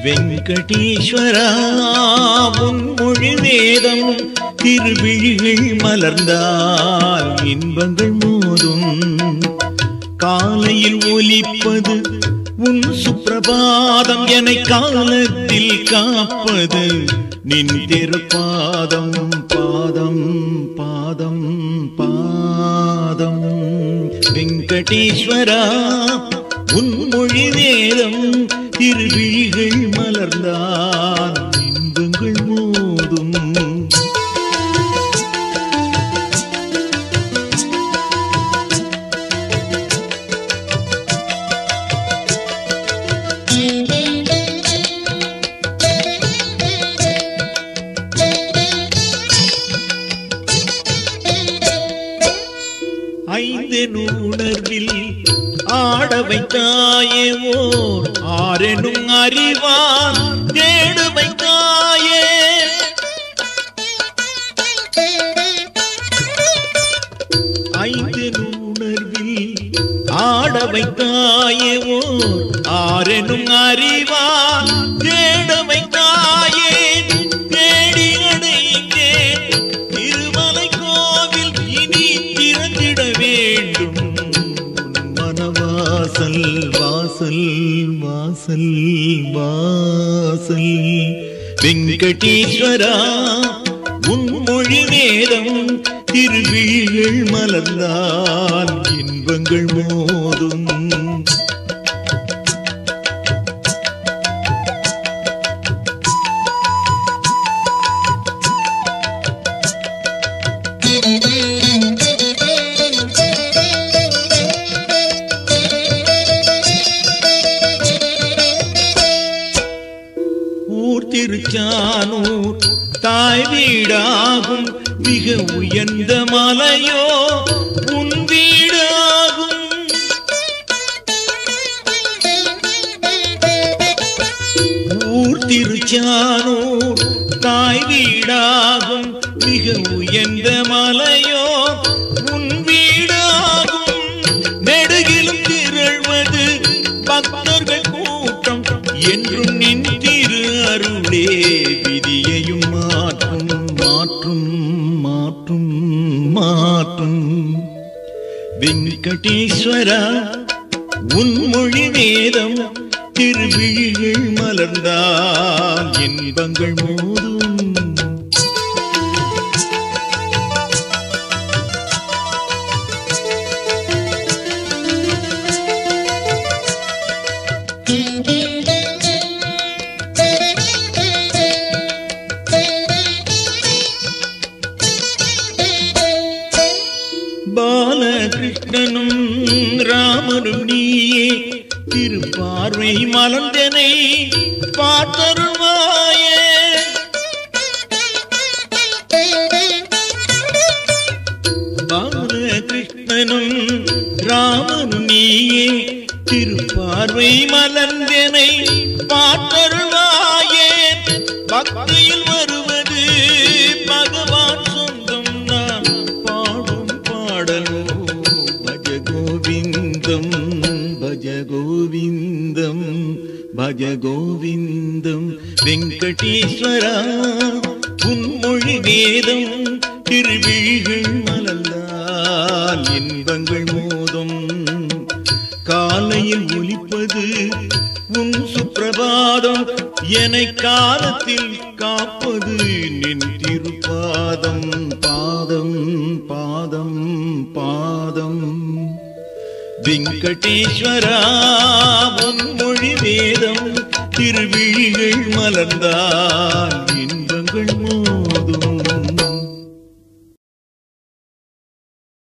வெங்கடீஸ்வரா உன் மொழி வேதம் திருவிழிகள் மலர்ந்தால் இன்பங்கள் மோதும் காலையில் ஒலிப்பது உன் சுப்பிரபாதம் என காலத்தில் காப்பது நின் திருப்பாதம் பாதம் பாதம் பாதம் வெங்கடேஸ்வரா உன் மொழி வேதம் திருவிழிகள் மலர்ந்தான் இன்பங்கள் மோதும் ஐந்து நூணர்வில் ஆட வைத்தாயே ஓர் ஆரெனும் அறிவான் தேடு வைத்தாயே ஐந்து நூணர்வில் ஆட வைத்தாயே ஓர் ஆரெனும் அறிவான் தேட வைத்தாயே தேடி அடைந்தேன் திருமலை கோவில் இனி திறந்திட வேண்டும் உன் மனவாசல் வாசல் வாசல் வாசல் வெங்கடீஸ்வரா உன் மொழி வேதம் திருவிழிகள் மலர்ந்தால் இன்பங்கள் மோதும் ஊர் திருச்சானூர் தாய் வீடாகும் மிக உயர்ந்த மலையோ உன் வீடாகும் ஊர் திருச்சானூர் தாய் வீடாகும் மிக உயர்ந்த மலையோ உன் வீடாகும் நெடுகிலும் திரள்வது பக்தர்கள் கூட்டம் என்றும் நின் திரு அருளே விதியையும் மாற்றும் மாற்றும் மாற்றும் மாற்றும் வெங்கடேஸ்வரா உன் மொழி வேதம் திருவிழிகள் மலர்ந்தால் இன்பங்கள் மோதும் பாலகிருஷ்ணனும் ராமனும் நீயே திருப்பார்வை மலர்ந்தனை பார்த்தருள்வாயே பாலகிருஷ்ணனும் ராமனும் நீயே திருப்பார்வை மலர்ந்தனை பார்த்தருள்வாயே பக்தியில் வருவது பகவான் சொந்தம் நான் பாடும் பாடலோ பஜ கோவிந்தம் பஜ கோவிந்தம் பஜ கோவிந்தம் வெங்கடேஸ்வரா உன்மொழி வேதம் திருவிழிகள் மலர்ந்தால் இன்பங்கள் மோதும் காலையில் ஒலிப்பது உன் சுப்பிரபாதம் என காலத்தில் காப்பது நின் திருப்பாதம் பாதம் பாதம் பாதம் வெங்கடேஸ்வரா உன் மொழி வேதம் திருவிழிகள் மலர்ந்தால்